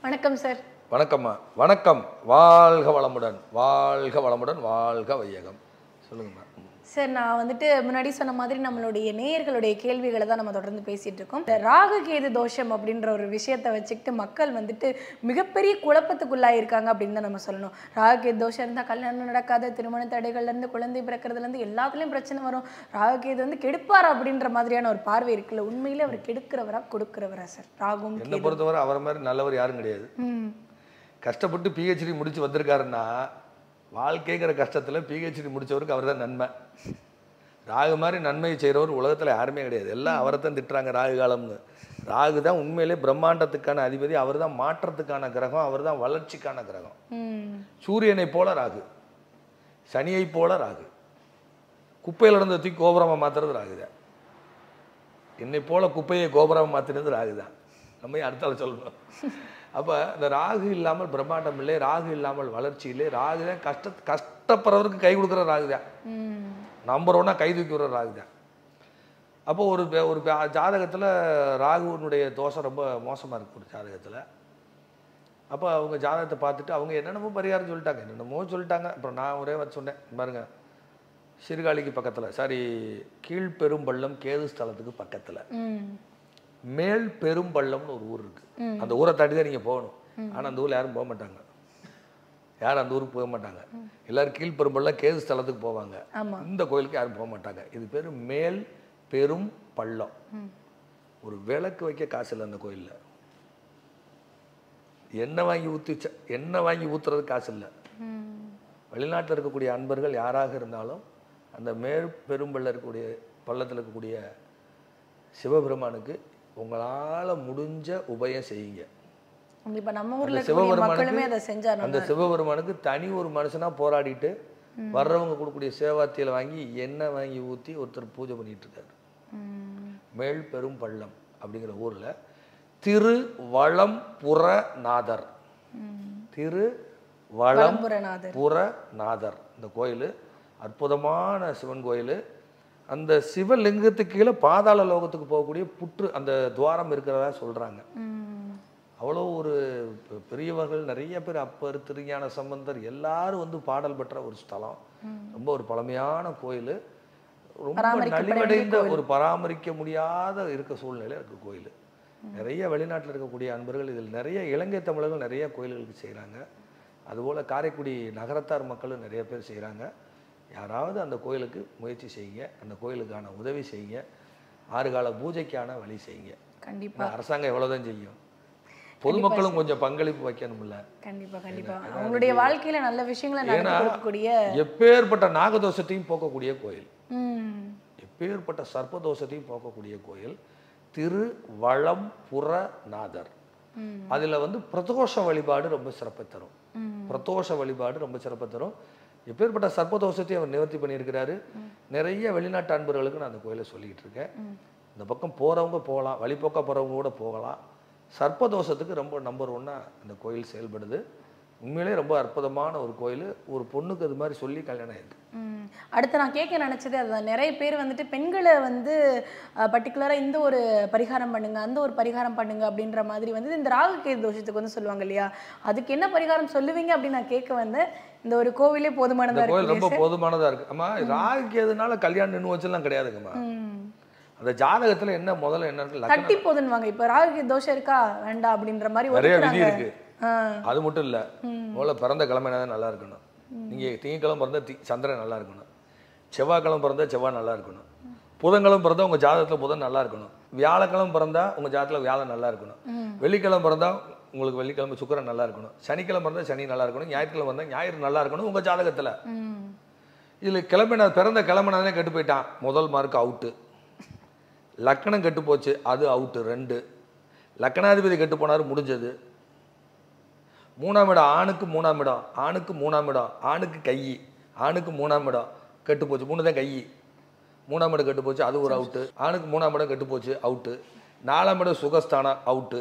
வணக்கம் சார் வணக்கம்மா வணக்கம் வாழ்க வளமுடன் வாழ்க வளமுடன் வாழ்க வையகம் சொல்லுங்கம்மா சார் நான் வந்துட்டு முன்னாடி சொன்ன மாதிரி நம்மளுடைய நேயர்களுடைய கேள்விகளை தான் நம்ம தொடர்ந்து பேசிட்டு இருக்கோம் இந்த ராகு கேது தோஷம் அப்படின்ற ஒரு விஷயத்தை வச்சுக்கிட்டு மக்கள் வந்துட்டு மிகப்பெரிய குழப்பத்துக்குள்ளாயிருக்காங்க அப்படின்னு தான் நம்ம சொல்லணும் ராகு கேது தோஷம் இருந்தால் கல்யாணம் நடக்காத திருமண தடைகள்ல இருந்து குழந்தை பிறக்கிறதுல இருந்து எல்லாத்துலயும் பிரச்சனை வரும் ராகு கேது வந்து கெடுப்பார் அப்படின்ற மாதிரியான ஒரு பார்வை இருக்குல்ல உண்மையில அவர் கெடுக்கிறவரா கொடுக்கிறவரா சார் ராகும் என்னை கேது பொறுத்தவரை அவரை மாதிரி நல்லவர் யாரும் கிடையாது ம் கஷ்டப்பட்டு பிஹெச்டி முடிச்சு வந்திருக்காருன்னா வாழ்க்கைங்கிற கஷ்டத்தில் பிஹெச்டி முடிச்சவருக்கு அவர் தான் நன்மை ராகு மாதிரி நன்மையை செய்கிறவர் உலகத்தில் யாருமே கிடையாது எல்லாம் அவரை தான் திட்டுறாங்க ராகு காலம்னு ராகு தான் உண்மையிலே பிரம்மாண்டத்துக்கான அதிபதி அவர் தான் மாற்றத்துக்கான கிரகம் அவர் தான் வளர்ச்சிக்கான கிரகம் ம் சூரியனை போல ராகு சனியை போல ராகு குப்பையில் இருந்த தூக்கி கோபுரமாக மாத்துறது ராகு தான் என்னை போல குப்பையை கோபுரமாக மாற்றினது ராகு தான் நம்ம அடுத்தால சொல்லணும் அப்போ இந்த ராகு இல்லாமல் பிரம்மாண்டம் இல்லை ராகு இல்லாமல் வளர்ச்சி இல்லை ராகு தான் கஷ்ட கஷ்டப்படுறவருக்கு கை கொடுக்குற ராகு தான் ம் நம்பர் ஒன்றா கை தூக்கி விடுற ராகு தான் அப்போ ஒரு பே- ஒரு ஜாதகத்தில் ராகுனுடைய தோஷம் ரொம்ப மோசமாக இருக்கு ஒரு ஜாதகத்தில் அப்போ அவங்க ஜாதகத்தை பார்த்துட்டு அவங்க என்னென்னமோ பரிகாரம் சொல்லிட்டாங்க என்னென்னமோ சொல்லிட்டாங்க அப்புறம் நான் ஒரே வச்சு சொன்னேன் பாருங்க சிறுகாலிக்கு பக்கத்தில் சாரி கீழ்பெரும்பள்ளம் கேது ஸ்தலத்துக்கு பக்கத்தில் ம் மேல் பெரும்பள்ளம்னு ஒரு ஊர் இருக்கு அந்த ஊரை தாண்டி தான் நீங்கள் போகணும் ஆனால் அந்த ஊரில் யாரும் போக மாட்டாங்க யாரும் அந்த ஊருக்கு போக மாட்டாங்க எல்லாரும் கீழ்பெரும்பள்ளம் கேது ஸ்தலத்துக்கு போவாங்க ஆமா இந்த கோயிலுக்கு யாரும் போக மாட்டாங்க இது பேர் மேல் பெரும் பள்ளம் ம் ஒரு விளக்கு வைக்க காசு இல்லை அந்த கோயிலில் எண்ணெய் வாங்கி ஊற்றி எண்ணெய் வாங்கி ஊற்றுறது காசு இல்லை ம் வெளிநாட்டில் இருக்கக்கூடிய அன்பர்கள் யாராக இருந்தாலும் அந்த மேல் பெரும்பள்ள இருக்கக்கூடிய பள்ளத்தில் இருக்கக்கூடிய சிவபெருமானுக்கு உங்களால் முடிஞ்ச உபயம் செய்யுங்க கண்டிப்பா நம்ம ஊர்ல அந்த இருக்கக்கூடிய சிவபெருமானுக்கு மக்களுமே அதை செஞ்சார் அந்த சிவபெருமானுக்கு தனி ஒரு மனுஷனா போராடிட்டு வர்றவங்க கொடுக்கக்கூடிய சேவாத்தியில வாங்கி எண்ணெய் வாங்கி ஊற்றி ஒருத்தர் பூஜை பண்ணிட்டு இருக்காரு மேல் பெரும் பள்ளம் அப்படிங்கிற ஊர்ல திரு வளம் புறநாதர் திரு வளம் பரம்புரநாதர் புறநாதர் இந்த கோயில் அற்புதமான சிவன் கோயில் அந்த சிவலிங்கத்துக்கு கீழே பாதாள லோகத்துக்கு போகக்கூடிய புற்று அந்த துவாரம் இருக்கிறதா சொல்றாங்க ம். அவ்வளோ ஒரு பெ- பெரியவர்கள் நிறைய பேர் அப்பர் திருஞான சம்பந்தர் எல்லாரும் வந்து பாடல் பெற்ற ஒரு ஸ்தலம் ரொம்ப ஒரு பழமையான கோயில் ரொம்ப பராமரிக்கப்பட வேண்டிய நலிவடைந்த ஒரு பராமரிக்க முடியாத இருக்க சூழ்நிலை இருக்கு கோயில் நிறைய வெளிநாட்டில் இருக்கக்கூடிய அன்பர்கள் இதில் நிறைய இலங்கை தமிழர்கள் நிறைய கோயில்களுக்கு செய்கிறாங்க அதுபோல் காரைக்குடி நகரத்தார் மக்களும் நிறைய பேர் செய்கிறாங்க யாராவது அந்த கோயிலுக்கு முயற்சி செய்யுங்க அந்த கோயிலுக்கான உதவி செய்யுங்க ஆறு கால பூஜைக்கான வழி செய்யுங்க கண்டிப்பா இந்த அரசாங்கம் எவ்வளவுதான் செய்யும் பொதுமக்களும் கொஞ்சம் பங்களிப்பு வைக்கணும்ல கண்டிப்பா கண்டிப்பா அவங்களுடைய வாழ்க்கையில நல்ல விஷயங்களை நடத்தி ஏன்னா கொடுக்கக்கூடிய எப்பேற்பட்ட நாகதோஷத்தையும் போக்கக்கூடிய கோயில் ம். எப்பேற்பட்ட சர்ப்பதோஷத்தையும் போக்கக்கூடிய கோயில் திரு வளம் புறநாதர் ம். அதுல வந்து பிரதோஷ வழிபாடு ரொம்ப சிறப்பை தரும் ம். பிரதோஷ வழிபாடு ரொம்ப சிறப்பை தரும் எப்பேற்பட்ட சர்ப்பதோஷத்தையும் அவர் நிவர்த்தி பண்ணியிருக்கிறாரு நிறைய வெளிநாட்டு அன்பர்களுக்கு நான் அந்த கோயிலை சொல்லிக்கிட்டு இருக்கேன் இந்த பக்கம் போறவங்க போகலாம் வழிபோக்க போறவங்க கூட போகலாம் சர்ப்பதோஷத்துக்கு ரொம்ப நம்பர் ஒன்னா அந்த கோயில் செயல்படுது உண்மையிலே ரொம்ப அற்புதமான ஒரு கோயில் ஒரு பொண்ணுக்கு அது மாதிரி சொல்லி கல்யாணம் ஆயிருக்கு ம். அடுத்து நான் கேட்க நினைச்சது அதுதான் நிறைய பேர் வந்துட்டு பெண்களை வந்து பர்டிகுலரா இந்த ஒரு பரிகாரம் பண்ணுங்க அந்த ஒரு பரிகாரம் பண்ணுங்க அப்படின்ற மாதிரி வந்து இந்த ராகு கேது தோஷத்துக்கு வந்து சொல்லுவாங்க இல்லையா அதுக்கு என்ன பரிகாரம் சொல்லுவீங்க அப்படின்னு நான் கேட்க வந்தேன் இந்த ஒரு கோவிலே இந்த போதுமானதா கோயில் ரொம்ப இருக்கு போதுமானதா இருக்கு அம்மா ராகுக்கு எதுனால கல்யாணம் நின்று வச்செல்லாம் கிடையாதுங்கம்மா ம். அந்த ஜாதகத்துல என்ன முதல்ல என்ன இருக்கு லக்னம் தட்டி போதுன்னுவாங்க இப்ப ராகு கேது தோஷம் இருக்கா வேண்டாம் அப்படின்ற மாதிரி நிறைய விதி ஒதுக்குறாங்க இருக்கு ஆ. அது மட்டும் இல்ல முதல்ல பிறந்த கிழமை தான் நல்லா இருக்கணும் நீங்க திங்கக்கிழமை பிறந்தா தி சந்திரன் நல்லா இருக்கணும் செவ்வாய்க்கிழமை பிறந்தா செவ்வாய் நல்லா இருக்கணும் புதன்கிழமை பிறந்தா உங்க ஜாதகத்துல புதன் நல்லா இருக்கணும் வியாழக்கிழமை பிறந்தா உங்க ஜாதகத்துல வியாழன் நல்லா இருக்கணும் வெள்ளிக்கிழமை பிறந்தா உங்களுக்கு வெள்ளிக்கிழமை சுக்கிரன் நல்லா இருக்கணும் சனிக்கிழமை பிறந்தா சனி நல்லா இருக்கணும் ஞாயிற்றுக்கிழமை பிறந்தா ஞாயிறு நல்லா இருக்கணும் உங்க ஜாதகத்துல ம். இதுல கிளம்பின பிறந்த கிளம்பினதே கெட்டு போயிட்டான் முதல் மார்க் அவுட்டு லக்கணம் கெட்டு போச்சு அது அவுட்டு ரெண்டு லக்கணாதிபதி கெட்டு போனாரு முடிஞ்சது மூணாம் இடம் ஆணுக்கு மூணாம் இடம் ஆணுக்கு மூணாம் இடம் ஆணுக்கு கை ஆணுக்கு மூணாம் இடம் கெட்டு போச்சு மூணு தான் கை மூணாம் இடம் கெட்டு போச்சு அது ஒரு அவுட்டு ஆணுக்கு மூணாம் இடம் கெட்டு போச்சு அவுட்டு நாலாம் இடம் சுகஸ்தானம் அவுட்டு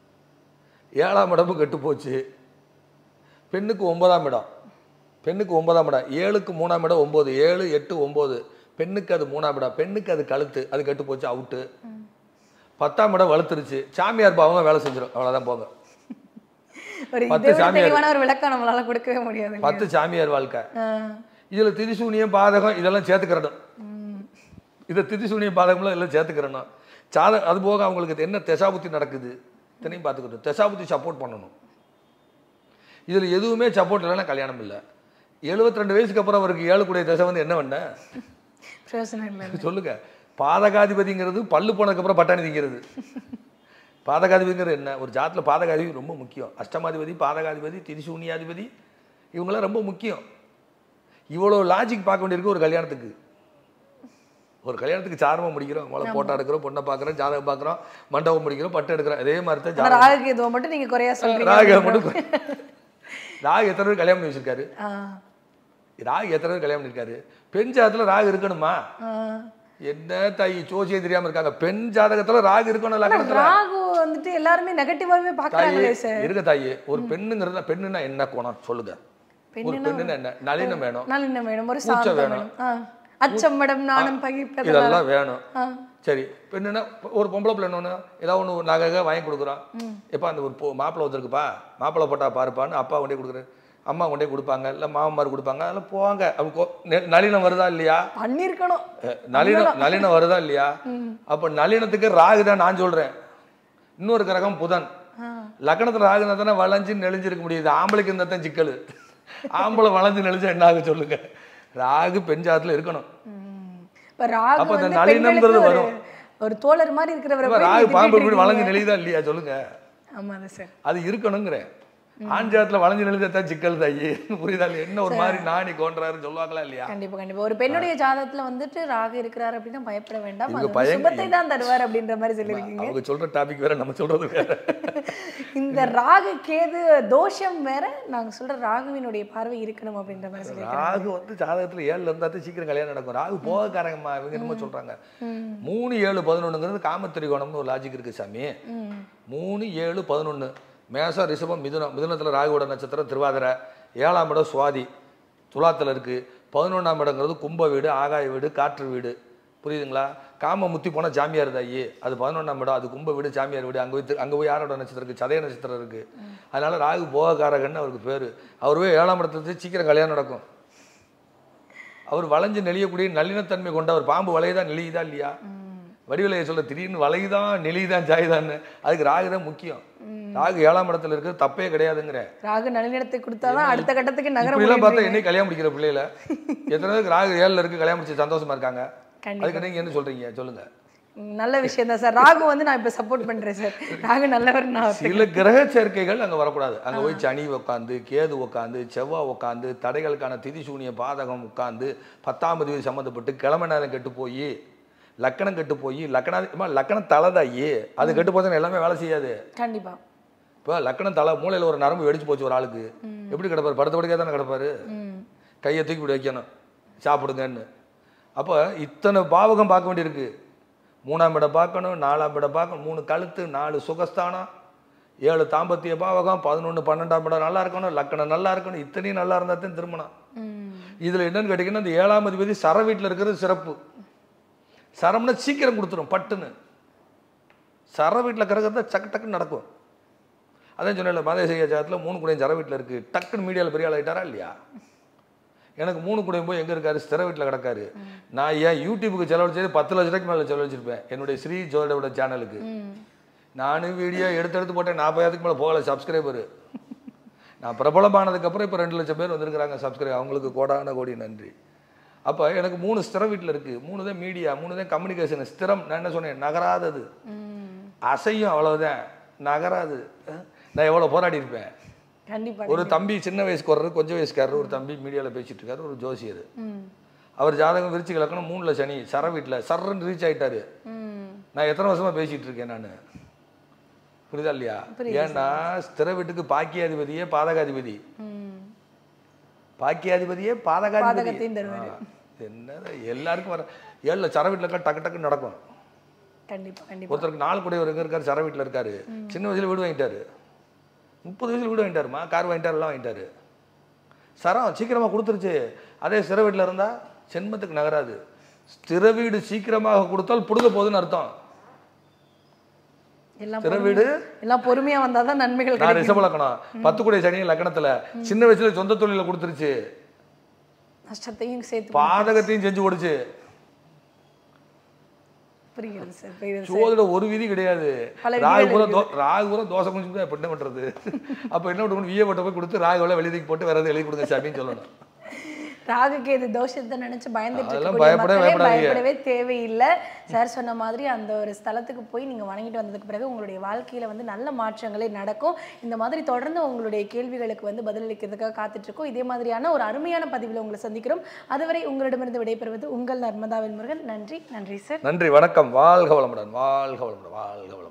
ஏழாம் இடமும் கெட்டு போச்சு பெண்ணுக்கு ஒன்பதாம் இடம் பெண்ணுக்கு ஒன்பதாம் இடம் ஏழுக்கு மூணாம் இடம் ஒம்பது ஏழு எட்டு ஒம்பது பெண்ணுக்கு அது மூணாம் இடம் பெண்ணுக்கு அது கழுத்து அது கெட்டு போச்சு அவுட்டு பத்தாம் இடம் வளர்த்துருச்சு சாமியார் பாவங்க வேலை செஞ்சிடும் அவ்வளோதான் போங்க ஒரு பத்து இதை விட சாமியார். தெளிவான ஒரு விளக்கம் நம்மளால கொடுக்கவே முடியாது இல்லையா? பத்து சாமியார் வாழ்க்கை ஆ. இதுல திரிசூனியம் பாதகம் இதெல்லாம் சேர்த்துக்கிறணும் இதை திரிசூனியம் பாதகம்லாம் எல்லாம் சேர்த்துக்கிறணும் சாத அது போக அவங்களுக்கு என்ன தெசாபுத்தி நடக்குது இத்தனையும் பார்த்துக்கணும் தெசாபுத்தி சப்போர்ட் பண்ணணும் இதுல எதுவுமே சப்போர்ட் இல்லைன்னா கல்யாணம் இல்லை 72 ரெண்டு வயசுக்கு அப்புறம் அவருக்கு ஏழுக்குடைய தசை வந்து என்ன பண்ண பிரயோசனம் இல்லை சொல்லுங்க பாதகாதிபதிங்கிறது பல்லு போனதுக்கு அப்புறம் பட்டாணி திங்கிறது பாதகாதிபதிங்கிறது என்ன ஒரு ஜாத்துல பாதகாதிபதி ரொம்ப முக்கியம் அஷ்டமாதிபதி பாதகாதிபதி திரிசூனியாதிபதி இவங்கெல்லாம் ரொம்ப முக்கியம் இவ்வளோ லாஜிக் பார்க்க வேண்டியிருக்கு ஒரு கல்யாணத்துக்கு ஒரு கல்யாணத்துக்கு சாரமாக முடிக்கிறோம் முதல்ல போட்டோ எடுக்கிறோம் பொண்ணை பார்க்குறோம் ஜாதகம் பார்க்குறோம் மண்டபம் முடிக்கிறோம் பட்டு எடுக்கிறோம் அதே மாதிரி தான் ஆனா ஜாதகம் ராகு கேதுவை மட்டும் நீங்க குறையா சொல்றீங்க ராகு மட்டும் ராகு எத்தனை பேர் கல்யாணம் பண்ணி வச்சிருக்காரு ஆ. ராகு எத்தனை பேர் கல்யாணம் பண்ணிருக்காரு பெண் ஜாதத்துல ராகு இருக்கணுமா ஆ. என்ன தாய் ஜோசியம் தெரியாம இருக்காங்க பெண் ஜாதகத்துல ராகு இருக்கணும் ஆனா லக்னத்துல ராகு வந்துட்டு எல்லாருமே நெகட்டிவாவே பாக்குறாங்களே தாயே சார் இருக்க தாயே ஒரு பெண்ணுங்கிறத பெண்ணுன்னா என்ன கோணம் சொல்லுங்க ஒரு பெண்ணுன்னா என்ன நளினம் வேணும் நல்ல என்ன வேணும் ஒரு கூச்சம் சாந்தம் வேணும். வேணும் ஆ. அச்சம் மடம் நாணம் பகிர்ப்பது இதெல்லாம் வேணும் ஆ. சரி பெண்ணுன்னா ஒரு பொம்பளை பிள்ளை ஒன்று ஏதாவது ஒன்று நகை வாங்கி கொடுக்குறோம் எப்பா அந்த ஒரு பொ- மாப்பிள்ளை வந்துருக்குப்பா மாப்பிள்ளை போட்டா பாருப்பான்னு அப்பா கொண்டே கொடுக்குறாரு அம்மா கொண்டே கொடுப்பாங்க இல்லை மாமன்மார் கொடுப்பாங்க அதெல்லாம் போவாங்க அப்போ கொ- நெ- நளினம் வருதா இல்லையா பண்ணிருக்கணும் அஹ், நளினம் நளினம் வருதா இல்லையா அப்ப நளினத்துக்கு ராகு தான் நான் சொல்றேன் இன்னொரு கிரகம் புதன் ஆ. லக்னத்துல ராகுனா தானே வளைஞ்சு நெளிஞ்சிருக்க முடியுது ஆம்பளைக்கு இருந்தா தான் சிக்கல் ஆம்பளை வளைஞ்சு நெளிஞ்சா என்ன ஆகும் சொல்லுங்க ராகு பெண் ஜாதத்துல இருக்கணும் ம். இப்ப ராகு அப்ப அந்த வந்து நளினம்ங்கிறது பெண்களுக்கு ஒரு- வரும். ஒரு தோழர் மாதிரி இருக்கிறவரை இப்ப போய் ராகு நீங்க பாம்பு திட்டிட்டு இப்படி வளைஞ்சு இருக்கீங்க. நெளியுதா இல்லையா சொல்லுங்க ஆமா அது சார் அது இருக்கணுங்கிறேன் ஆண் ஜாதத்துல வளைஞ்சு நெளிஞ்சா சிக்கல் தாயி புரியுதா இல்லையா என்ன ஒரு மாதிரி நாணி கோன்றாருன்னு சொல்லுவாங்களா இல்லையா கண்டிப்பா கண்டிப்பா ஒரு பெண்ணுடைய ஜாதகத்துல வந்துட்டு ராகு இருக்கிறார் அப்படின்னா பயப்பட வேண்டாம் இவங்க அது வந்து பயங்க- சுபத்தை தான் தருவார் அப்படின்ற மாதிரி சொல்லியிருக்கீங்க அவங்க சொல்ற டாபிக் வேற நம்ம சொல்றது வேற இந்த ராகு கேது தோஷம் வேற நாங்க சொல்ற ராகுவினுடைய பார்வை இருக்கணும் அப்படின்ற மாதிரி சொல்லியிருக்கீங்க ராகு வந்து ஜாதகத்துல ஏழுல இருந்தா தான் சீக்கிரம் கல்யாணம் நடக்கும் ராகு போகக்காரங்கம்மா இவங்க என்னமோ சொல்றாங்க மூணு ஏழு பதினொன்றுங்கிறது காமத்திரிகோணம்னு ஒரு லாஜிக் இருக்கு சாமி ம். மூணு ஏழு பதினொன்று மேசம் ரிஷபம் மிதுனம் மிதுனத்தில் ராகுவோட நட்சத்திரம் திருவாதிரை ஏழாம் இடம் சுவாதி துலாத்தில் இருக்கு பதினொன்றாம் இடங்கிறது கும்ப வீடு ஆகாய வீடு காற்று வீடு புரியுதுங்களா காம முத்தி போனால் ஜாமியார் தாயி அது பதினொன்றாம் இடம் அது கும்ப வீடு ஜாமியார் வீடு அங்கே போய் திரு- அங்கே போய் யாரோட நட்சத்திரம் இருக்குது சதய நட்சத்திரம் இருக்குது அதனால ராகு போகக்காரகன்னு அவருக்கு பேர் அவர் போய் ஏழாம் இடத்துல இருந்து சீக்கிரம் கல்யாணம் நடக்கும் அவர் வளைஞ்சு நெளியக்கூடிய நல்லினத்தன்மை கொண்டவர் பாம்பு வளையுதா நெளியுதா இல்லையா வடிவிலையை சொல்ல திடீர்னு வளையுதான் நெளியுதான் ஜாயுதான்னு அதுக்கு ராகு தான் முக்கியம் ராகு ஏழாம் இடத்துல இருக்கிறது தப்பே கிடையாதுங்கிற ராகு நலினிடத்தை கொடுத்தாதான் அடுத்த கட்டத்துக்கு நகர இப்படிலாம் பார்த்தா முடியும் என்னைக்கு கல்யாணம் முடிக்கிற பிள்ளையில எத்தனை பேருக்கு ராகு ஏழுல இருக்கு கல்யாணம் முடிச்சு சந்தோஷமா இருக்காங்க கண்டிப்பா அதுக்கு நீங்க என்ன சொல்றீங்க சொல்லுங்க நல்ல விஷயம் தான் சார் ராகு வந்து நான் இப்ப சப்போர்ட் பண்றேன் சார் ராகு நல்லவர் நான் சில கிரக சேர்க்கைகள் அங்க வரக்கூடாது அங்க போய் சனி உட்காந்து கேது உட்காந்து செவ்வாய் உட்காந்து தடைகளுக்கான திதி சூனிய பாதகம் உட்காந்து பத்தாம் தேதி சம்மந்தப்பட்டு கிழமை நேரம் கெட்டு போய் லக்கணம் கெட்டு போய் லக்கணா அம்மா, லக்கணம் தலைதாயி அது கெட்டு போச்சுன்னா எல்லாமே வேலை செய்யாது கண்டிப்பா இப்போ லக்கணம் தலை மூளையில ஒரு நரம்பு வெடிச்சு போச்சு ஒரு ஆளுக்கு எப்படி கிடப்பாரு படுத்த படுக்கையாக தானே கிடப்பாரு ம் கையை தூக்கி இப்படி வைக்கணும் சாப்பிடுங்கன்னு அப்போ இத்தனை பாவகம் பார்க்க வேண்டியிருக்கு மூணாம் இடம் பார்க்கணும் நாலாம் இடம் பார்க்கணும் மூணு கழுத்து நாலு சுகஸ்தானம் ஏழு தாம்பத்திய பாவகம் பதினொன்று பன்னெண்டாம் இடம் நல்லா இருக்கணும் லக்கணம் நல்லா இருக்கணும் இத்தனையும் நல்லா இருந்தால் தான் திருமணம் ம் இதில் என்னன்னு கேட்டிங்கன்னா இந்த ஏழாம் அதிபதி சர வீட்டில் இருக்கிறது சிறப்பு சரம்னா சீக்கிரம் கொடுத்துரும் பட்டுன்னு சர வீட்டில் கிடக்கிறத சக்கு டக்குன்னு நடக்கும் அதான் சொன்னேன்ல மாதேசிய ஜாதத்தில் மூணு குடையும் சர வீட்டில் இருக்குது டக்குன்னு மீடியாவில் பெரிய ஆள் ஆயிட்டாரா இல்லையா எனக்கு மூணு குடையும் போய் எங்கே இருக்காரு ஸ்திர வீட்டில் கிடக்காரு நான் ஏன் யூடியூபுக்கு செலவழிச்சது பத்து லட்ச ரூபாய்க்கு மேலே செலவழிச்சிருப்பேன் என்னுடைய ஸ்ரீ ஜோதிடோட சேனலுக்கு ம் நானும் வீடியோ எடுத்து எடுத்து போட்டேன் நாற்பதாயிரத்துக்கு மேலே போகல சப்ஸ்கிரைபர் நான் பிரபலமானதுக்கப்புறம் இப்போ ரெண்டு லட்சம் பேர் வந்திருக்கிறாங்க சப்ஸ்கிரைப் அவங்களுக்கு கோடான கோடி நன்றி அப்போ எனக்கு மூணு ஸ்திர வீட்டில் இருக்குது மூணு தான் மீடியா மூணு தான் கம்யூனிகேஷன் ஸ்திரம் நான் என்ன சொன்னேன் நகராதது ம் அசையும் அவ்வளவுதான் நகராது அஹ், நான் எவ்வளோ போராடி இருப்பேன் கண்டிப்பா ஒரு தம்பி சின்ன வயசுக்கு வர்றது கொஞ்சம் வயசுக்காரர் ஒரு தம்பி மீடியாவில் பேசிட்டு இருக்காரு ஒரு ஜோசியர் ம் அவர் ஜாதகம் விருச்சி கிழக்கணும் மூணுல சனி சர வீட்டில் சர்ன்னு ரீச் ஆயிட்டாரு ம் நான் எத்தனை வருஷமா பேசிட்டு இருக்கேன் நான் புரியுதா இல்லையா ஏன்னா ஸ்திர வீட்டுக்கு பாக்கியாதிபதியே பாதகாதிபதி ம் பாக்கியாதிபதியே பாதகாதிபதி பாதகத்தையும் தருவாரு. ஆ, என்னது எல்லாருக்கும் வர ஏழுல சர வீட்டில் இருக்கா டக்கு டக்கு நடக்கும் கண்டிப்பா கண்டிப்பா ஒருத்தருக்கு நாலு கூடையவர் எங்க இருக்காரு சர வீட்டில் இருக்காரு சின்ன வயசுல வீடு வாங்கிட்டாரு முப்பது வயசுல வீடு வாங்கிட்டாருமா கார் வாங்கிட்டாரு எல்லாம் வாங்கிட்டாரு சரம் சீக்கிரமா கொடுத்துருச்சு அதே ஸ்திர வீட்டில் இருந்தா சென்மத்துக்கு நகராது ஸ்திர வீடு சீக்கிரமாக கொடுத்தால் புடுங்க போகுதுன்னு அர்த்தம் எல்லாம் சிற வீடு எல்லாம் பொறுமையா வந்தாதான் நன்மைகள் நான் கிடைக்கும் ரிஷப லக்கணம் பத்து கோடி சனி லக்கணத்துல சின்ன வயசுல சொந்த தொழில கொடுத்துருச்சு நஷ்டத்தையும் சேர்த்து பாதகத்தையும் செஞ்சு கொடுச்சு புரிகிறது சார் புரிகிறது சார் சோதிட ஒரு விதி கிடையாது பல ராகு விதிகள் பூரா தோ ராகு பூரா தோசை குஞ்சு இப்ப என்ன பண்றது அப்ப என்ன பண்ணுவோம் விஏ போட்ட போய் கொடுத்து ராகு எல்லாம் வெளியே தூக்கி போட்டு வேற எதாவது எழுதி கொடுங்க சாமின்னு சொல்லணும் ராகு கேது தோஷத்தை நினைச்சு பயந்துட்டு அதெல்லாம் இருக்கக்கூடிய பயப்படவே மக்களே பயப்படாதீங்க. பயப்படவே தேவையில்லை சார் சொன்ன மாதிரி அந்த ஒரு ஸ்தலத்துக்கு போய் நீங்க வணங்கிட்டு வந்ததுக்கு பிறகு உங்களுடைய வாழ்க்கையில வந்து நல்ல மாற்றங்களே நடக்கும் இந்த மாதிரி தொடர்ந்து உங்களுடைய கேள்விகளுக்கு வந்து பதிலளிக்கிறதுக்காக காத்துட்டு இருக்கோம் இதே மாதிரியான ஒரு அருமையான பதிவில் உங்களை சந்திக்கிறோம் அதுவரை உங்களிடமிருந்து விடைபெறுவது உங்கள் நர்மதாவின் முருகன் நன்றி நன்றி சார் நன்றி வணக்கம் வாழ்க வளமுடன் வாழ்க வளமுடன் வாழ்க வளமுடன்